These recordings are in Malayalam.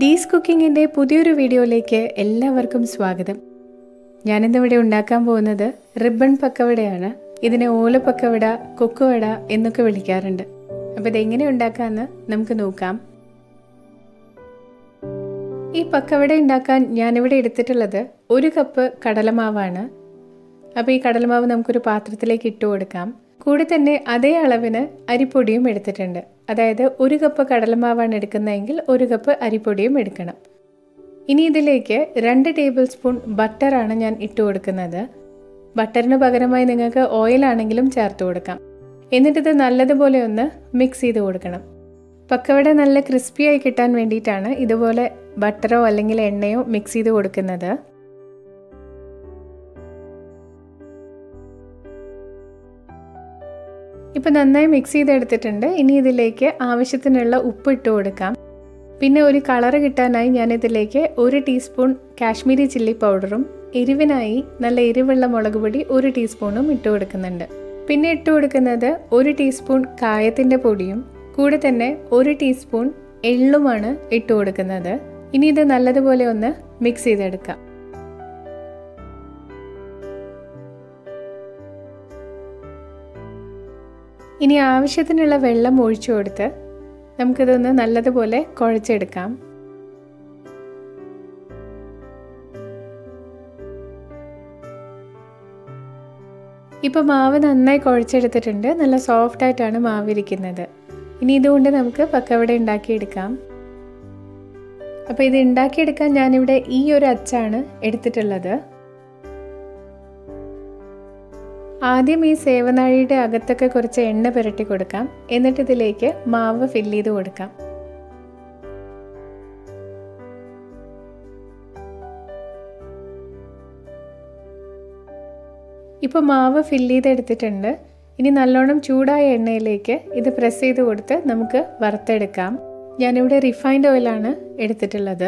ഡീസ് കുക്കിങ്ങിൻ്റെ പുതിയൊരു വീഡിയോയിലേക്ക് എല്ലാവർക്കും സ്വാഗതം ഞാനിന്നിവിടെ ഉണ്ടാക്കാൻ പോകുന്നത് റിബൺ പക്കവടയാണ് ഇതിനെ ഓല പക്കവട കൊക്കുവട എന്നൊക്കെ വിളിക്കാറുണ്ട് അപ്പോൾ ഇതെങ്ങനെ ഉണ്ടാക്കാമെന്ന് നമുക്ക് നോക്കാം ഈ പക്കവട ഉണ്ടാക്കാൻ ഞാനിവിടെ എടുത്തിട്ടുള്ളത് ഒരു കപ്പ് കടലമാവാണ് അപ്പോൾ ഈ കടലമാവ് നമുക്കൊരു പാത്രത്തിലേക്ക് ഇട്ട് കൊടുക്കാം കൂടെ തന്നെ അതേ അളവിന് അരിപ്പൊടിയും എടുത്തിട്ടുണ്ട് അതായത് ഒരു കപ്പ് കടലമാവാണ് എടുക്കുന്നതെങ്കിൽ ഒരു കപ്പ് അരിപ്പൊടിയും എടുക്കണം ഇനി ഇതിലേക്ക് രണ്ട് ടേബിൾ സ്പൂൺ ബട്ടറാണ് ഞാൻ ഇട്ട് കൊടുക്കുന്നത് ബട്ടറിന് പകരമായി നിങ്ങൾക്ക് ഓയിലാണെങ്കിലും ചേർത്ത് കൊടുക്കാം എന്നിട്ടിത് നല്ലതുപോലെ ഒന്ന് മിക്സ് ചെയ്ത് കൊടുക്കണം പക്കവട നല്ല ക്രിസ്പിയായി കിട്ടാൻ വേണ്ടിയിട്ടാണ് ഇതുപോലെ ബട്ടറോ അല്ലെങ്കിൽ എണ്ണയോ മിക്സ് ചെയ്ത് കൊടുക്കുന്നത് ഇപ്പം നന്നായി മിക്സ് ചെയ്തെടുത്തിട്ടുണ്ട് ഇനി ഇതിലേക്ക് ആവശ്യത്തിനുള്ള ഉപ്പ് ഇട്ട് കൊടുക്കാം പിന്നെ ഒരു കളറ് കിട്ടാനായി ഞാനിതിലേക്ക് ഒരു ടീസ്പൂൺ കാശ്മീരി ചില്ലി പൗഡറും എരിവിനായി നല്ല എരിവുള്ള മുളക് പൊടി ഒരു ടീസ്പൂണും ഇട്ട് കൊടുക്കുന്നുണ്ട് പിന്നെ ഇട്ട് കൊടുക്കുന്നത് ഒരു ടീസ്പൂൺ കായത്തിൻ്റെ പൊടിയും കൂടെ തന്നെ ഒരു ടീസ്പൂൺ എള്ളുമാണ് ഇട്ട് കൊടുക്കുന്നത് ഇനി ഇത് നല്ലതുപോലെ ഒന്ന് മിക്സ് ചെയ്തെടുക്കാം ഇനി ആവശ്യത്തിനുള്ള വെള്ളം ഒഴിച്ചു കൊടുത്ത് നമുക്കിതൊന്ന് നല്ലതുപോലെ കുഴച്ചെടുക്കാം ഇപ്പോൾ മാവ് നന്നായി കുഴച്ചെടുത്തിട്ടുണ്ട് നല്ല സോഫ്റ്റ് ആയിട്ടാണ് മാവ് ഇരിക്കുന്നത് ഇനി ഇതുകൊണ്ട് നമുക്ക് പക്കവട ഉണ്ടാക്കിയെടുക്കാം അപ്പോൾ ഇത് ഉണ്ടാക്കിയെടുക്കാൻ ഞാനിവിടെ ഈ ഒരു അച്ചാണ് എടുത്തിട്ടുള്ളത് ആദ്യം ഈ സേവനാഴിയുടെ അകത്തൊക്കെ കുറച്ച് എണ്ണ പുരട്ടി കൊടുക്കാം എന്നിട്ട് ഇതിലേക്ക് മാവ് ഫില്ല് ചെയ്ത് കൊടുക്കാം ഇപ്പോൾ മാവ് ഫില്ല് ചെയ്തെടുത്തിട്ടുണ്ട് ഇനി നല്ലോണം ചൂടായ എണ്ണയിലേക്ക് ഇത് പ്രസ് ചെയ്ത് കൊടുത്ത് നമുക്ക് വറുത്തെടുക്കാം ഞാനിവിടെ റിഫൈൻഡ് ഓയിലാണ് എടുത്തിട്ടുള്ളത്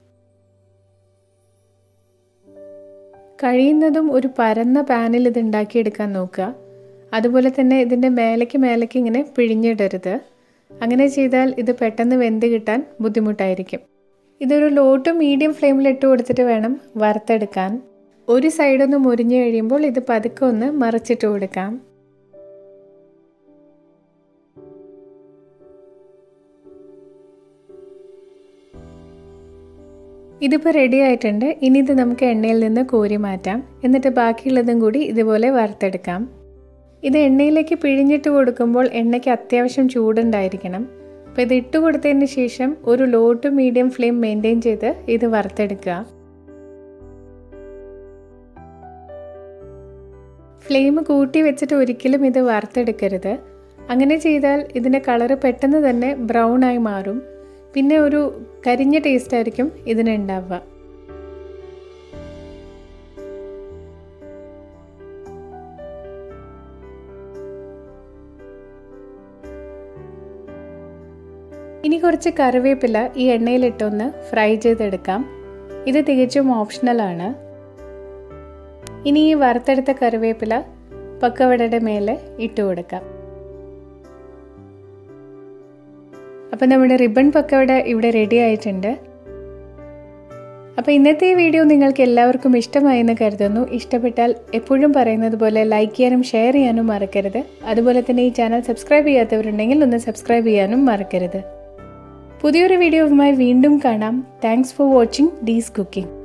കഴിയുന്നതും ഒരു പരന്ന പാനിൽ ഇത് ഉണ്ടാക്കിയെടുക്കാൻ നോക്കുക അതുപോലെ തന്നെ ഇതിൻ്റെ മേലേക്ക് മേലേക്ക് ഇങ്ങനെ പിഴിഞ്ഞിടരുത് അങ്ങനെ ചെയ്താൽ ഇത് പെട്ടെന്ന് വെന്ത് കിട്ടാൻ ബുദ്ധിമുട്ടായിരിക്കും ഇതൊരു ലോ ടു മീഡിയം ഫ്ലെയിമിൽ ഇട്ട് കൊടുത്തിട്ട് വേണം വറുത്തെടുക്കാൻ ഒരു സൈഡൊന്ന് മുരിഞ്ഞു കഴിയുമ്പോൾ ഇത് പതുക്കെ ഒന്ന് മറിച്ചിട്ട് കൊടുക്കാം ഇതിപ്പോൾ റെഡി ആയിട്ടുണ്ട് ഇനി ഇത് നമുക്ക് എണ്ണയിൽ നിന്ന് കോരി മാറ്റാം എന്നിട്ട് ബാക്കിയുള്ളതും കൂടി ഇതുപോലെ വറുത്തെടുക്കാം ഇത് എണ്ണയിലേക്ക് പിഴിഞ്ഞിട്ട് കൊടുക്കുമ്പോൾ എണ്ണയ്ക്ക് അത്യാവശ്യം ചൂടുണ്ടായിരിക്കണം അപ്പോൾ ഇത് ഇട്ട് കൊടുത്തതിന് ശേഷം ഒരു low to medium flame maintain ചെയ്ത് ഇത് വറുത്തെടുക്കുക ഫ്ലെയിം കൂട്ടി വെച്ചിട്ട് ഒരിക്കലും ഇത് വറുത്തെടുക്കരുത് അങ്ങനെ ചെയ്താൽ ഇതിൻ്റെ കളറ് പെട്ടെന്ന് തന്നെ ബ്രൗൺ ആയി മാറും പിന്നെ ഒരു കരിഞ്ഞ ടേസ്റ്റ് ആയിരിക്കും ഇതിനുണ്ടാവുക ഇനി കുറച്ച് കറിവേപ്പില ഈ എണ്ണയിലിട്ടൊന്ന് ഫ്രൈ ചെയ്തെടുക്കാം ഇത് തികച്ചും ഓപ്ഷണലാണ് ഇനി ഈ വറുത്തെടുത്ത കറിവേപ്പില പക്കവടയുടെ മേലെ ഇട്ട് കൊടുക്കാം അപ്പോൾ നമ്മുടെ റിബൺ പക്കവട ഇവിടെ റെഡി ആയിട്ടുണ്ട് അപ്പോൾ ഇന്നത്തെ ഈ വീഡിയോ നിങ്ങൾക്ക് എല്ലാവർക്കും ഇഷ്ടമായെന്ന് കരുതുന്നു ഇഷ്ടപ്പെട്ടാൽ എപ്പോഴും പറയുന്നത് പോലെ ലൈക്ക് ചെയ്യാനും ഷെയർ ചെയ്യാനും മറക്കരുത് അതുപോലെ തന്നെ ഈ ചാനൽ സബ്സ്ക്രൈബ് ചെയ്യാത്തവരുണ്ടെങ്കിൽ ഒന്ന് സബ്സ്ക്രൈബ് ചെയ്യാനും മറക്കരുത് പുതിയൊരു വീഡിയോവുമായി വീണ്ടും കാണാം thanks for watching Dee's cooking